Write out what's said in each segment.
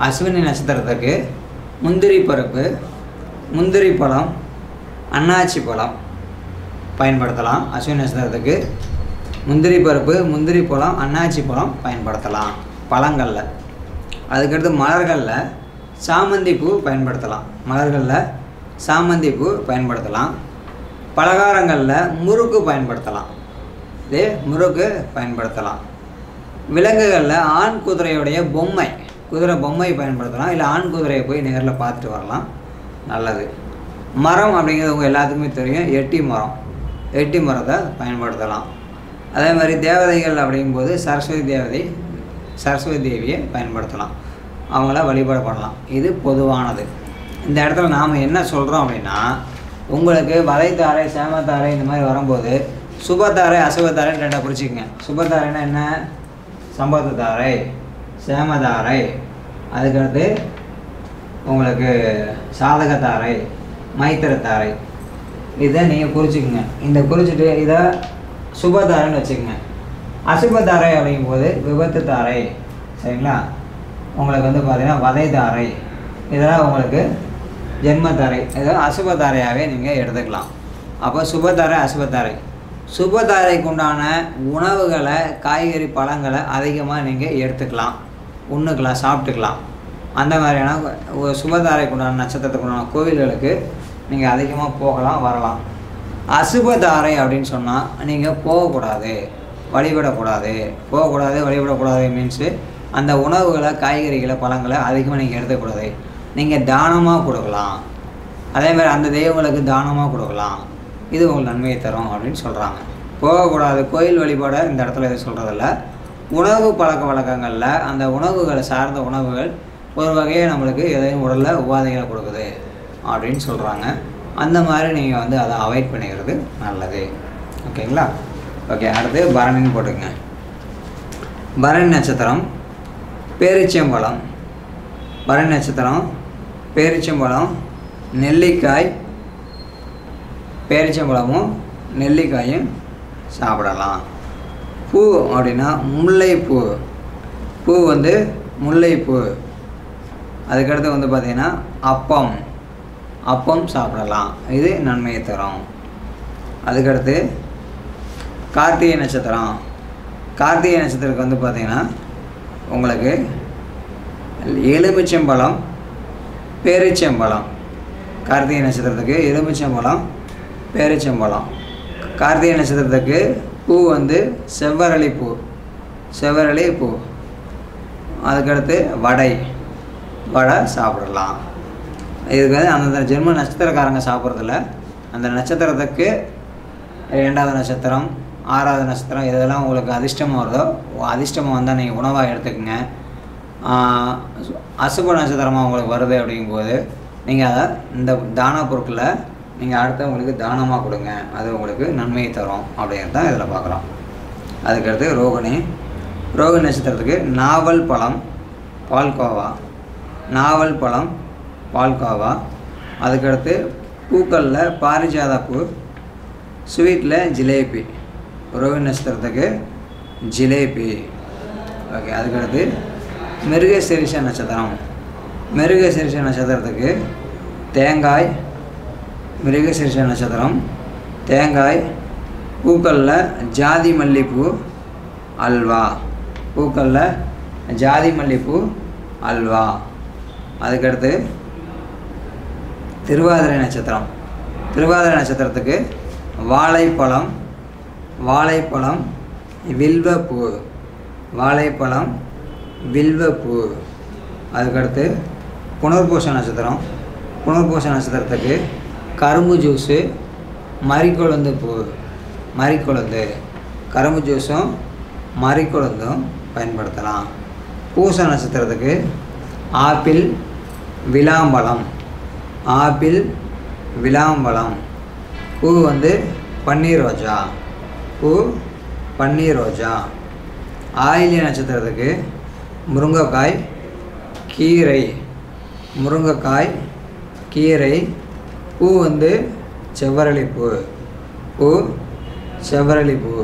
அஸ்வினி நட்சத்திரத்துக்கு முந்திரி பருப்பு முந்திரி பழம் அன்னாச்சி பழம் பயன்படுத்தலாம் அஸ்வினி நட்சத்திரத்துக்கு முந்திரி பருப்பு முந்திரி பழம் அன்னாச்சி பழம் பயன்படுத்தலாம் பழங்களில் அதுக்கடுத்து மலர்களில் சாமந்தி பூ பயன்படுத்தலாம் மலர்களில் சாமந்தி பூ பயன்படுத்தலாம் பலகாரங்களில் முறுக்கு பயன்படுத்தலாம் இது முறுக்கு பயன்படுத்தலாம் விலங்குகளில் ஆண் குதிரையுடைய பொம்மை குதிரை பொம்மை பயன்படுத்தலாம் இல்லை ஆண் குதிரையை போய் நேரில் பார்த்துட்டு வரலாம் நல்லது மரம் அப்படிங்கிறது உங்கள் எல்லாத்துக்குமே தெரியும் எட்டி மரம் எட்டி மரத்தை பயன்படுத்தலாம் அதே மாதிரி தேவதைகள் அப்படிங்கும்போது சரஸ்வதி தேவதை சரஸ்வதி தேவியை பயன்படுத்தலாம் அவங்கள வழிபாடு பண்ணலாம் இது பொதுவானது இந்த இடத்துல நாம் என்ன சொல்கிறோம் அப்படின்னா உங்களுக்கு வலைத்தாரை சேமத்தாரை இந்த மாதிரி வரும்போது சுபத்தாரை அசுபத்தாரை ரெண்டாக பிடிச்சிக்கங்க சுபத்தாரைன்னா என்ன சம்பத்து தாரை சேமதாரை அதுக்கடுத்து உங்களுக்கு சாதகத்தாரை மைத்திரத்தாரை இதை நீங்கள் குறிச்சிக்கங்க இந்த குறிச்சிட்டு இதை சுபதாரைன்னு வச்சுக்கோங்க அசுபதாரை அப்படிங்கும்போது விபத்து தாரை சரிங்களா உங்களுக்கு வந்து பார்த்தீங்கன்னா வதை தாரை இதெல்லாம் உங்களுக்கு ஜென்மத்தாரை இதை அசுபதாரையாகவே நீங்கள் எடுத்துக்கலாம் அப்போ சுபதாரை அசுபதாரை சுபதாரைக்கு உண்டான உணவுகளை காய்கறி பழங்களை அதிகமாக நீங்கள் எடுத்துக்கலாம் உண்ணுக்கலாம் சாப்பிட்டுக்கலாம் அந்த மாதிரியான ஒரு சுபதாரைக்கு உண்டான நட்சத்திரத்துக்கு உண்டான கோவில்களுக்கு நீங்கள் அதிகமாக போகலாம் வரலாம் அசுபதாரை அப்படின்னு சொன்னால் நீங்கள் போகக்கூடாது வழிபடக்கூடாது போகக்கூடாது வழிபடக்கூடாது மீன்ஸு அந்த உணவுகளை காய்கறிகளை பழங்களை அதிகமாக நீங்கள் எடுத்துக்கூடாது நீங்கள் தானமாக கொடுக்கலாம் அதே மாதிரி அந்த தெய்வங்களுக்கு தானமாக கொடுக்கலாம் இது உங்களுக்கு நன்மையை தரும் அப்படின்னு சொல்கிறாங்க போகக்கூடாது கோயில் வழிபாடை இந்த இடத்துல எதுவும் சொல்கிறதில்ல உணவு பழக்க வழக்கங்களில் அந்த உணவுகளை சார்ந்த உணவுகள் ஒரு வகையை நம்மளுக்கு எதையும் உடலில் உபாதைகளை கொடுக்குது அப்படின்னு சொல்கிறாங்க அந்த மாதிரி நீங்கள் வந்து அதை அவாய்ட் பண்ணிக்கிறது நல்லது ஓகேங்களா ஓகே அடுத்து பரணின்னு போட்டுக்கங்க பரணி நட்சத்திரம் பேரிச்சம்பழம் பரணி நட்சத்திரம் பேரிச்சம்பழம் நெல்லிக்காய் பேரிச்சம்பழமும் நெல்லிக்காயும் சாப்பிடலாம் பூ அப்படின்னா முல்லைப்பூ பூ வந்து முல்லைப்பூ அதுக்கடுத்து வந்து பார்த்திங்கன்னா அப்பம் அப்பம் சாப்பிடலாம் இது நன்மையை தரும் அதுக்கடுத்து கார்த்திகை நட்சத்திரம் கார்த்திகை நட்சத்திரத்துக்கு வந்து பார்த்திங்கன்னா உங்களுக்கு எலுமிச்சம்பழம் பேரிச்சம்பழம் கார்த்திகை நட்சத்திரத்துக்கு எலுமிச்சம்பழம் பேரிச்சம்பழம் கார்த்திகை நட்சத்திரத்துக்கு பூ வந்து செவ்வரளி பூ செவ்வரளி பூ அதுக்கடுத்து வடை வடை சாப்பிடலாம் இதுக்கு வந்து அந்தந்த ஜென்ம நட்சத்திரக்காரங்க சாப்பிட்றதில்ல அந்த நட்சத்திரத்துக்கு ரெண்டாவது நட்சத்திரம் ஆறாவது நட்சத்திரம் இதெல்லாம் உங்களுக்கு அதிர்ஷ்டமாக வருதோ அதிர்ஷ்டமாக வந்தால் நீங்கள் உணவாக எடுத்துக்கோங்க ஆஹ் அசுப நட்சத்திரமாக உங்களுக்கு வருது அப்படிங்கும்போது நீங்கள் அதை இந்த தான பொருட்களை நீங்கள் அடுத்தவங்களுக்கு தானமாக கொடுங்க அது உங்களுக்கு நன்மையை தரும் அப்படிங்கிறது தான் இதில் பார்க்குறோம் அதுக்கடுத்து ரோகிணி ரோகிணி நட்சத்திரத்துக்கு நாவல் பழம் பால்கோவா நாவல் பழம் பால்கோவா அதுக்கடுத்து பூக்களில் பாரிஜாத பூ ஸ்வீட்டில் ஜிலேபி ரோகிணி நட்சத்திரத்துக்கு ஜிலேபி ஓகே அதுக்கடுத்து மிருகசீரிஷ நட்சத்திரம் மிருகசீரிஷ நட்சத்திரத்துக்கு தேங்காய் மிருகசீரிஷ நட்சத்திரம் தேங்காய் பூக்களில் ஜாதி மல்லிப்பூ அல்வா பூக்களில் ஜாதி மல்லிப்பூ அல்வா அதுக்கடுத்து திருவாதிரை நட்சத்திரம் திருவாதிரை நட்சத்திரத்துக்கு வாழைப்பழம் வாழைப்பழம் வில்வப்பூ வாழைப்பழம் வில்வப்பூ அதுக்கடுத்து புனர்பூச நட்சத்திரம் புனர்பூச நட்சத்திரத்துக்கு கரும்பு ஜூஸு மறிக்கொழுந்து பூ மறிக்கொழுந்து கரும்பு ஜூஸும் மறிக்கொழுந்தும் பயன்படுத்தலாம் பூச நட்சத்திரத்துக்கு ஆப்பிள் விளாம்பழம் ஆப்பிள் விளாம்பழம் பூ வந்து பன்னீர் ரோஜா பூ பன்னீர் ரோஜா ஆயிலிய நட்சத்திரத்துக்கு முருங்கைக்காய் கீரை முருங்கைக்காய் கீரை பூ வந்து செவ்வரளி பூ பூ செவ்வரளி பூ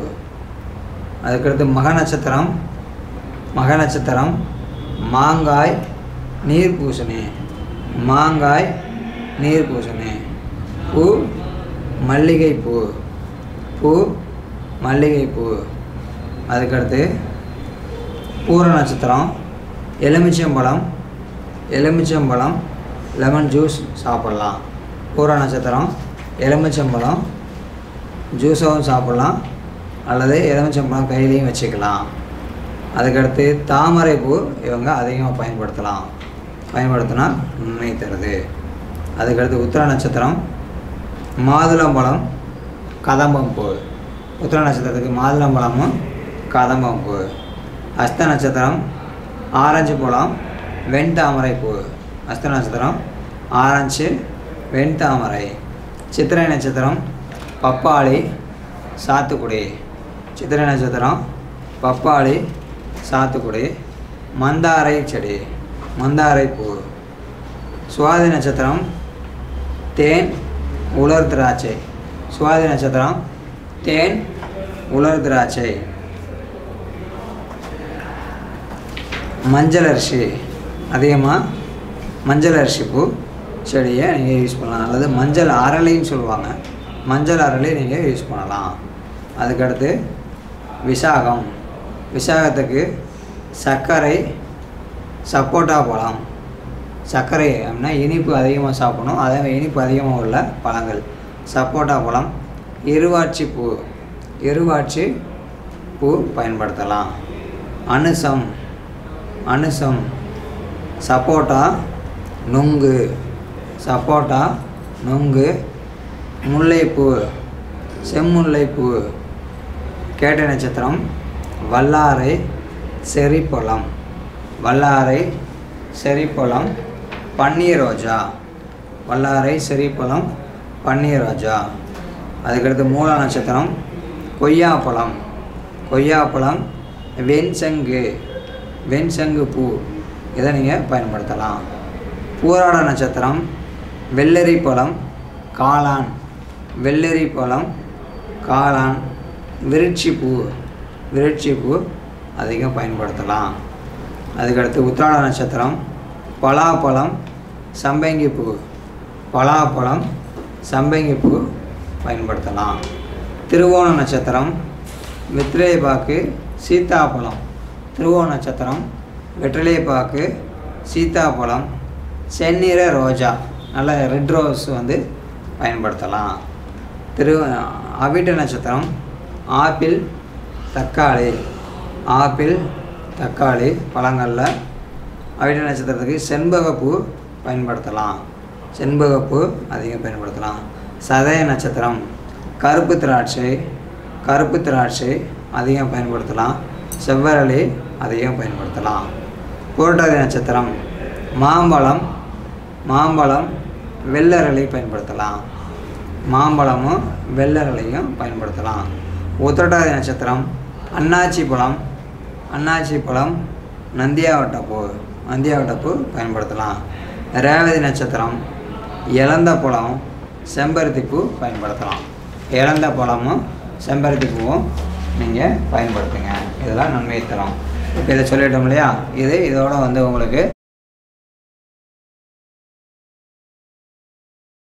அதுக்கடுத்து மக நட்சத்திரம் மக நட்சத்திரம் மாங்காய் நீர் பூசணி மாங்காய் நீர் பூசணி பூ மல்லிகைப்பூ பூ மல்லிகைப்பூ அதுக்கடுத்து பூர நட்சத்திரம் எலுமிச்சம்பழம் எலுமிச்சம்பழம் லெமன் ஜூஸ் சாப்பிட்லாம் பூர நட்சத்திரம் எலுமிச்சம்பழம் ஜூஸாகவும் சாப்பிட்லாம் அல்லது எலுமிச்சம்பழம் கையிலையும் வச்சுக்கலாம் அதுக்கடுத்து தாமரை பூ இவங்க அதிகமாக பயன்படுத்தலாம் பயன்படுத்தினா நன்மை தருது அதுக்கடுத்து உத்திர நட்சத்திரம் மாதுளம்பழம் கதம்பம் பூ உத்திர நட்சத்திரத்துக்கு மாதுளம்பழமும் கதம்பம் பூ அஸ்த நட்சத்திரம் ஆரஞ்சு பழம் வெண்தாமரை பூ அஸ்த நட்சத்திரம் ஆரஞ்சு வெண்தாமரை சித்திரை நட்சத்திரம் பப்பாளி சாத்துக்குடி சித்திரை நட்சத்திரம் பப்பாளி சாத்துக்குடி மந்தாரை செடி மந்தாரை பூ சுவாதி நட்சத்திரம் தேன் உலர் திராட்சை சுவாதி நட்சத்திரம் தேன் உலர் திராட்சை மஞ்சள் அரிசி அதிகமாக மஞ்சள் அரிசி பூ செடியை நீங்கள் யூஸ் பண்ணலாம் அல்லது மஞ்சள் அரளின்னு சொல்லுவாங்க மஞ்சள் அரளி நீங்கள் யூஸ் பண்ணலாம் அதுக்கடுத்து விசாகம் விசாகத்துக்கு சர்க்கரை சப்போட்டா பழம் சர்க்கரை அப்படின்னா இனிப்பு அதிகமாக சாப்பிடணும் அதே மாதிரி இனிப்பு அதிகமாக உள்ள பழங்கள் சப்போட்டா பழம் இருவாட்சி பூ இருவாட்சி பூ பயன்படுத்தலாம் அனுசம் அனுசம் சப்போட்டா நுங்கு சப்போட்டா நுங்கு முல்லைப்பூ செம்முல்லைப்பூ கேட்ட நட்சத்திரம் வல்லாரை செரிப்பழம் வல்லாரை செரிப்பழம் பன்னீர் ரோஜா வல்லாரை செரிப்பழம் பன்னீர் ரோஜா அதுக்கடுத்து மூல நட்சத்திரம் கொய்யாப்பழம் கொய்யாப்பழம் வெண்சங்கு வெண்சங்கு பூ இதை நீங்கள் பயன்படுத்தலாம் பூராட நட்சத்திரம் வெள்ளரி பழம் காளான் வெள்ளரி பழம் காளான் விருட்சி பூ விருட்சி பூ அதிகம் பயன்படுத்தலாம் அதுக்கடுத்து உத்திராட நட்சத்திரம் பலாப்பழம் சம்பங்கி பூ பலாப்பழம் சம்பங்கி பூ பயன்படுத்தலாம் திருவோண நட்சத்திரம் வெற்றிலைப்பாக்கு சீத்தாப்பழம் திருவோண நட்சத்திரம் வெற்றிலைப்பாக்கு சீத்தாப்பழம் செந்நிற ரோஜா நல்ல ரெட் ரோஸ் வந்து பயன்படுத்தலாம் திரு அவிட்ட நட்சத்திரம் ஆப்பிள் தக்காளி ஆப்பிள் தக்காளி பழங்களில் அவிட்ட நட்சத்திரத்துக்கு செண்பகப்பூ பயன்படுத்தலாம் செண்பகப்பூ அதிகம் பயன்படுத்தலாம் சதய நட்சத்திரம் கருப்பு திராட்சை கருப்பு திராட்சை அதிகம் பயன்படுத்தலாம் செவ்வரளி அதிகம் பயன்படுத்தலாம் புரட்டாதி நட்சத்திரம் மாம்பழம் மாம்பழம் வெள்ளரளி பயன்படுத்தலாம் மாம்பழமும் வெள்ளரளையும் பயன்படுத்தலாம் உத்திரட்டாதி நட்சத்திரம் அன்னாச்சி பழம் அன்னாச்சி பழம் நந்தியாவட்டப்பூ நந்தியாவட்டப்பூ பயன்படுத்தலாம் ரேவதி நட்சத்திரம் இளந்த பழம் செம்பருத்தி பூ பயன்படுத்தலாம் இளந்த பழமும் செம்பருத்தி பூவும் நீங்கள் பயன்படுத்துங்க இதெல்லாம் நன்மை தரும் இப்போ இதை சொல்லிட்டோம் இல்லையா இது இதோட வந்து உங்களுக்கு